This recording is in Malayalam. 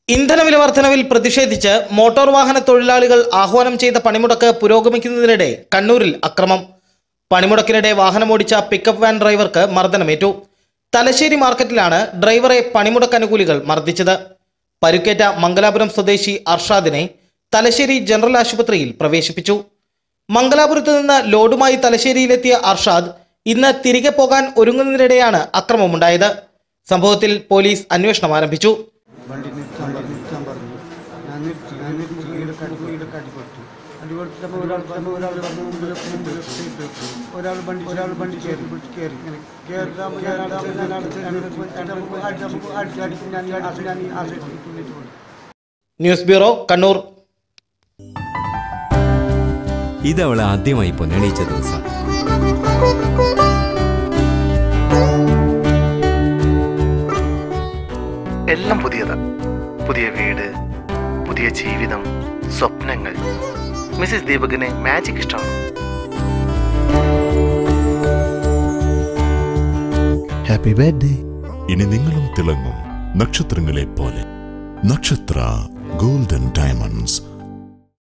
ഇന്ധനവില വർധനവിൽ പ്രതിഷേധിച്ച് മോട്ടോർ വാഹന തൊഴിലാളികൾ ആഹ്വാനം ചെയ്ത പണിമുടക്ക് പുരോഗമിക്കുന്നതിനിടെ കണ്ണൂരിൽ അക്രമം പണിമുടക്കിനിടെ വാഹനമോടിച്ച പിക്കപ്പ് വാൻ ഡ്രൈവർക്ക് മർദ്ദനമേറ്റു തലശ്ശേരി മാർക്കറ്റിലാണ് ഡ്രൈവറെ പണിമുടക്ക് അനുകൂലികൾ മർദ്ദിച്ചത് പരുക്കേറ്റ മംഗലാപുരം സ്വദേശി അർഷാദിനെ തലശ്ശേരി ജനറൽ ആശുപത്രിയിൽ പ്രവേശിപ്പിച്ചു മംഗലാപുരത്ത് നിന്ന് ലോഡുമായി തലശ്ശേരിയിലെത്തിയ അർഷാദ് ഇന്ന് തിരികെ പോകാൻ ഒരുങ്ങുന്നതിനിടെയാണ് അക്രമമുണ്ടായത് സംഭവത്തിൽ പോലീസ് അന്വേഷണം ആരംഭിച്ചു വണ്ടി നിർത്താൻ പറഞ്ഞു നിർത്താൻ പറഞ്ഞു ഞാൻ നിർത്തി ഞാൻ നിർത്തി ഇവിടെ കടി ഇവിടെ കടി കൊടുത്തു അടി കൊടുത്തപ്പോൾ ഒരാൾ പറഞ്ഞു ഒരാൾ പറഞ്ഞു മുമ്പിൽ മുമ്പിൽ സീറ്റ് വെച്ചു ഒരാൾ വണ്ടി ഒരാൾ വണ്ടി കയറി പിടിച്ച് കയറി ഇങ്ങനെ കയറി അടിച്ച് അടിച്ച് ഞാൻ ഈ അടിച്ച് ഞാൻ ഈ ആ സൈഡിൽ തുള്ളിയിട്ട് പോയി ന്യൂസ് ബ്യൂറോ കണ്ണൂർ ഇതവൾ ആദ്യമായി പൊന്നണിയിച്ച ദിവസം എല്ലാം പുതിയത് പുതിയ വീട് പുതിയ ജീവിതം സ്വപ്നങ്ങൾ മിസ്സിസ് ദീപകിന് മാജിക് ഇഷ്ടമാണ് ഹാപ്പി ബർത്ത്ഡേ ഇനി നിങ്ങളും തിളങ്ങും നക്ഷത്രങ്ങളെ പോലെ നക്ഷത്ര ഗോൾഡൻ ഡയമണ്ട്സ്